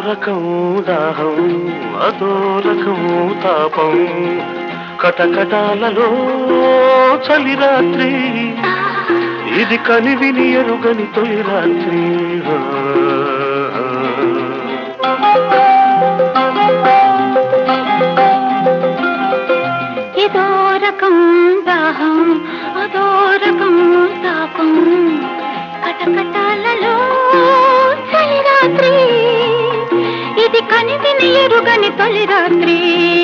రకం దాహం అదో రకం తాపం కటకటాలలో చలి రాత్రి ఇది కనివిని ఎరుగని తొలి రాత్రి ఇదో రకం దాహం అదో రకం తాపం కటకటాలలో చలి రాత్రి ఇది కనివిని ఎరుగని తొలి రాత్రి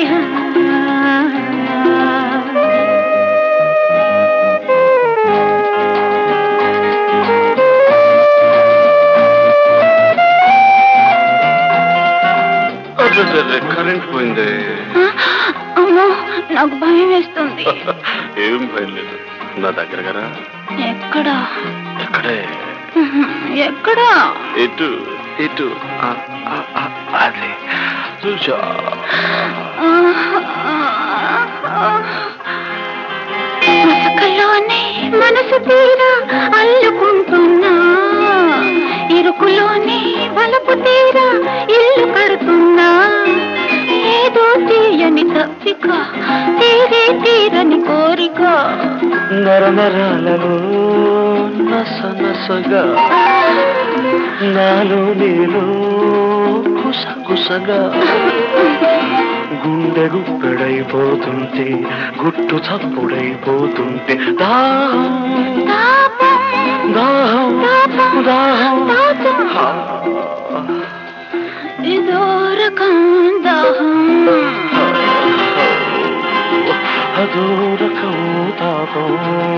అదే కరెంట్ పోయింది అమ్మో నాకు భయం వేస్తుంది ఏం భయం లేదు నా దగ్గర కదా ఎక్కడా ఎక్కడే ఎక్కడా ఇటు ఇటు ఆ, ఆ, ఆ, అదే చూసా మసకలోనే మనసు తీరా అల్లుకుంటున్నా ఇరుకులోనే వలపు తీరా ఇల్లు కడుతున్నా ఏదో తీయని తప్పిక తీరే తీరని కోరిక నర నరాలలో నస నసగా నాలో నీలో కుస కుసగా గుండె గుప్పెడైపోతుంటే గుట్టు చప్పుడైపోతుంటే దాహం తాపం, దాహం తాపం, దాహం తాపం. హా. ఇదో రకం దాహం అదో రకం తాపం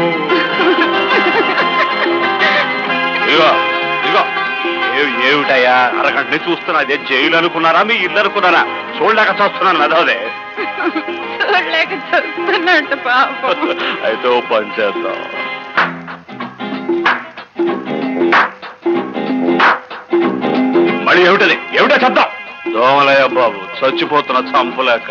ఇదిగో ఇదిగో ఏ- ఏమిటయ్యా అరగంట నుంచి చూస్తున్నా అదే జైలు అనుకున్నారా మీ ఇల్లు అనుకున్నారా చూడలేక చూస్తున్నాను అదోదే చూడలేక చూస్తున్నట్టు పాపం అయితే ఓ పని చేద్దాం మళ్ళీ ఏమిటది ఏమిటో శబ్దం దోమలయ్య బాబు చచ్చిపోతున్న చంపలేక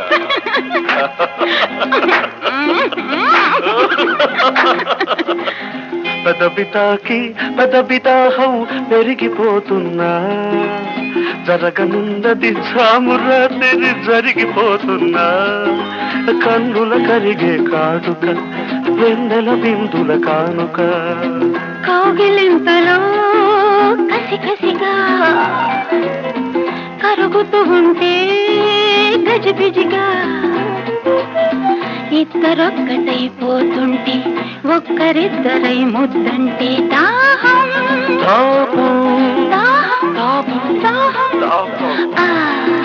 పెదవి తాకి పెదవి దాహం పెరిగిపోతున్నా జరగనున్నది సామురాత్రి జరిగిపోతున్నా కన్నుల కరిగే కాటుక వెన్నెల బిందుల కానుక కౌగిలింతలో కసి కసిగా కరుగుతూ ఉంటే గజిబిజిగా ఇద్దరొక్కటైపోతుంటే ఒక్కరిద్దరై ముద్దంటే దాహం తాపం దాహం తాపం దాహం తాపం ఆ